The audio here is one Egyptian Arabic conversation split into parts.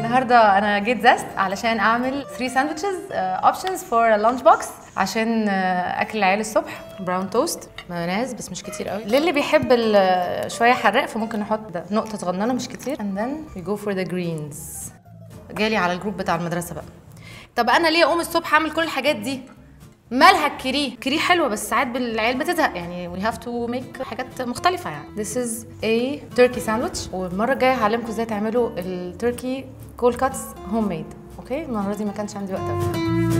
النهارده انا جيت زست علشان اعمل 3 ساندوتشز اوبشنز فور لانش بوكس عشان آه، اكل العيال الصبح براون توست مايونيز بس مش كتير قوي للي بيحب ال- شويه حراق فممكن نحط ده نقطه صغننه مش كتير and then we go for the greens جالي على الجروب بتاع المدرسه بقى طب انا ليه اقوم الصبح اعمل كل الحاجات دي مالها الكري كري حلوه بس ساعات العيال بتزهق يعني we have to make حاجات مختلفه يعني this is a turkey sandwich والمره الجايه هعلمكم ازاي تعملوا التركي كول كاتس هوم ميد اوكي المره دي ما كانش عندي وقت أوي.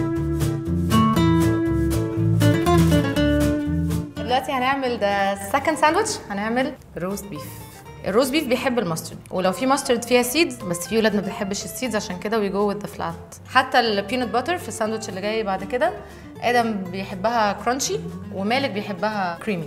دلوقتي هنعمل ده second ساندوتش هنعمل روست بيف الروست بيف بيحب الماسترد ولو في ماسترد فيها سيدز بس في ولاد ما بتحبش السيدز عشان كده وي جو وذ ذا فلات حتى البينت باتر في الساندوتش اللي جاي بعد كده ادم بيحبها كرانشي ومالك بيحبها كريمي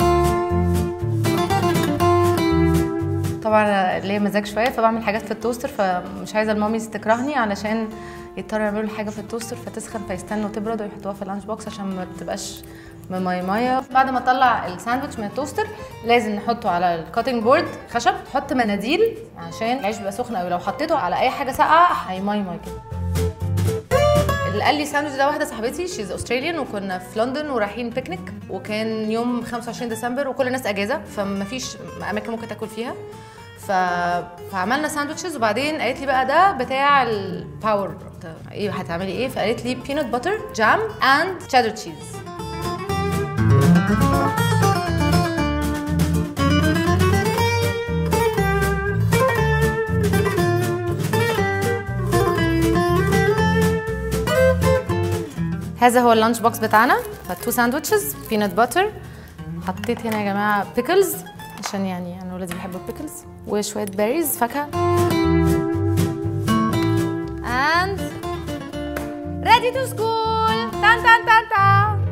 طبعا ليا مزاج شويه فبعمل حاجات في التوستر فمش عايزه الماميز تكرهني علشان يضطروا يعملوا لي حاجه في التوستر فتسخن فيستنوا تبرد ويحطوها في اللانش بوكس عشان ما تبقاش مميميه بعد ما اطلع الساندوتش من التوستر لازم نحطه على الكاتنج بورد خشب تحط مناديل عشان العيش بيبقى سخن قوي لو حطيته على اي حاجه ساقعه هيميمي كده اللي قال لي الساندوتش ده واحده صاحبتي شيز استراليان وكنا في لندن ورايحين بيكنيك وكان يوم 25 ديسمبر وكل الناس اجازه فما فيش اماكن ممكن تاكل فيها ف... فعملنا ساندوتشز وبعدين قالت لي بقى ده بتاع الباور ايه هتعملي ايه فقالت لي بينات باتر جام اند تشيدر تشيز هذا هو اللانش بوكس بتاعنا فالتو ساندوتشز بينات باتر حطيت هنا يا جماعه بيكلز عشان يعني انا ولادي بيحبوا البيكلز وشويه بيريز فاكهه and ready to school تان تان تان تان